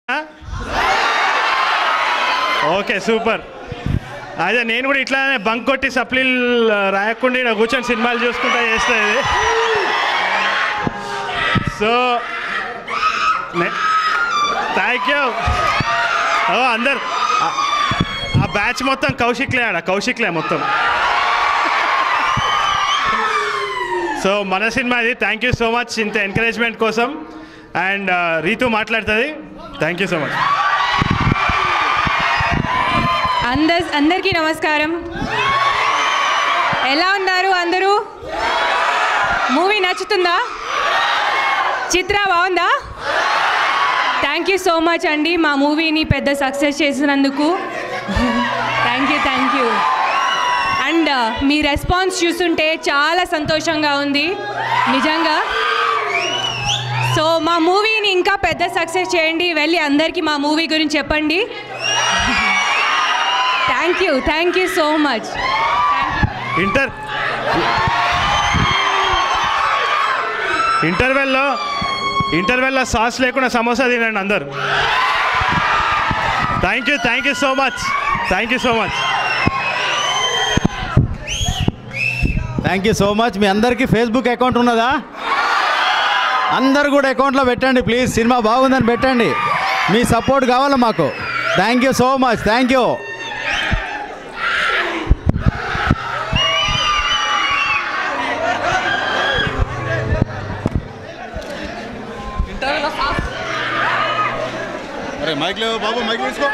Okay super అదే నేను కూడా ఇట్లానే బంక్ కొట్టి సప్లీలు రాయకుండా ఇక్కడ కూర్చొని సినిమాలు చూసుకుంటా చేస్తుంది సో థ్యాంక్ యూ ఓ అందరు ఆ- ఆ బ్యాచ్ మొత్తం కౌశిక్లే ఆడ కౌశిక్లే మొత్తం సో మన సినిమా ఇది థ్యాంక్ యూ సో మచ్ ఇంత ఎంకరేజ్మెంట్ కోసం అండ్ రీతు మాట్లాడుతుంది థ్యాంక్ యూ సో మచ్ అందర్ అందరికీ నమస్కారం ఎలా ఉన్నారు అందరూ మూవీ నచ్చుతుందా చిత్ర బాగుందా థ్యాంక్ యూ సో మచ్ అండి మా మూవీని పెద్ద సక్సెస్ చేసినందుకు thank you thank you and మీ రెస్పాన్స్ చూస్తుంటే చాలా సంతోషంగా ఉంది నిజంగా సో మా మూవీని ఇంకా పెద్ద సక్సెస్ చేయండి వెళ్ళి అందరికీ మా మూవీ గురించి చెప్పండి thank you thank you so much inter ఇంటర్వెల్లో ఇంటర్వెల్లో సాస్ లేకుండా సమోసా తినండి అందరు thank you thank you so much thank you so much thank you so much మీ అందరికీ ఫేస్బుక్ అకౌంట్ ఉన్నదా అందరు కూడా అకౌంట్లో పెట్టండి ప్లీజ్ సినిమా బాగుందని పెట్టండి మీ సపోర్ట్ కావాలి మాకు thank you so much thank you అరే మైక్ లేవు బాబు మైక్ తీసుకో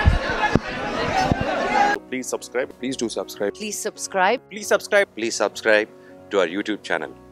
Please subscribe. Please do subscribe. Please subscribe. Please subscribe. Please subscribe to our YouTube channel.